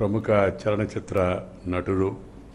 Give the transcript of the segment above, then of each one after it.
ప్రముఖ చలనచిత్ర నటుడు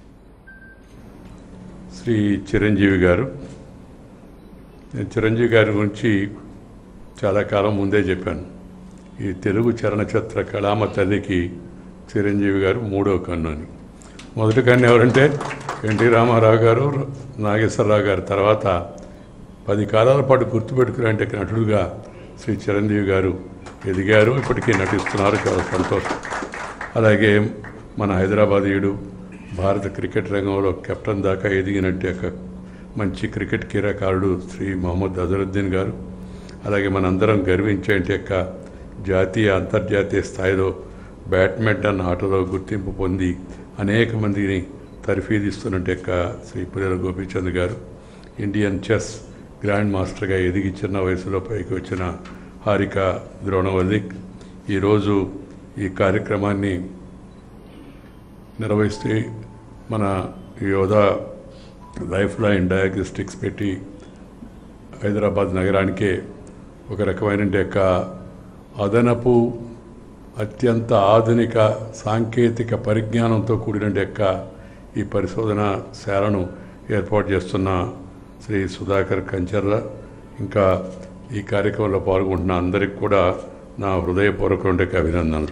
శ్రీ చిరంజీవి గారు నేను చిరంజీవి గారి గురించి చాలా కాలం ముందే చెప్పాను ఈ తెలుగు చలనచిత్ర కళామ తల్లికి చిరంజీవి గారు మూడో కన్ను అని మొదటి కన్ను ఎవరంటే ఎన్టీ రామారావు గారు నాగేశ్వరరావు గారు తర్వాత పది కాలాల పాటు గుర్తుపెట్టుకునే నటుడుగా శ్రీ చిరంజీవి గారు ఎదిగారు ఇప్పటికీ నటిస్తున్నారు చాలా సంతోషం అలాగే మన హైదరాబాదీయుడు భారత క్రికెట్ రంగంలో కెప్టెన్ దాకా ఎదిగినట్టు ఒక మంచి క్రికెట్ క్రీడాకారుడు శ్రీ మొహమ్మద్ అజరుద్దీన్ గారు అలాగే మనందరం గర్వించేంటి యొక్క జాతీయ అంతర్జాతీయ స్థాయిలో బ్యాడ్మింటన్ ఆటలో గుర్తింపు పొంది అనేక మందిని తర్ఫీదిస్తున్నట్టు యొక్క శ్రీ పుల్లెల గోపీచంద్ గారు ఇండియన్ చెస్ గ్రాండ్ మాస్టర్గా ఎదిగి చిన్న వయసులో పైకి వచ్చిన హారిక ద్రోణవల్లిక్ ఈరోజు ఈ కార్యక్రమాన్ని నిర్వహిస్తే మన యోధా లైఫ్ లైన్ డయాగ్నోస్టిక్స్ పెట్టి హైదరాబాద్ నగరానికే ఒక రకమైన యొక్క అదనపు అత్యంత ఆధునిక సాంకేతిక పరిజ్ఞానంతో కూడిన యొక్క ఈ పరిశోధన శాలను ఏర్పాటు చేస్తున్న శ్రీ సుధాకర్ కంచర్ల ఇంకా ఈ కార్యక్రమంలో పాల్గొంటున్న అందరికి కూడా నా హృదయపూర్వక అభినందనలు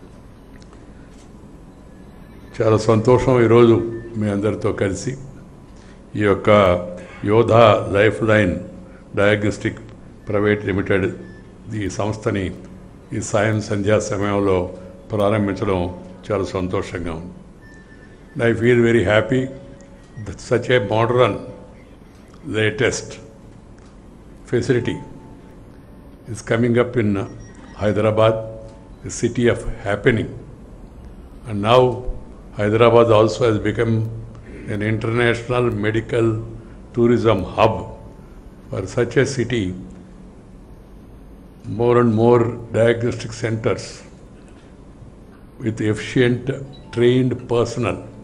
చాలా సంతోషం ఈరోజు మీ అందరితో కలిసి ఈ యొక్క Yodha life line diagnostic private limited ఈ సంస్థని ఈ సాయం సంధ్యా సమయంలో ప్రారంభించడం చాలా సంతోషంగా ఉంది I feel very happy such a modern latest facility is coming up in uh, Hyderabad, a city of happening. And now Hyderabad also has become an international medical tourism hub. For such a city, more and more diagnostic centers with efficient trained personnel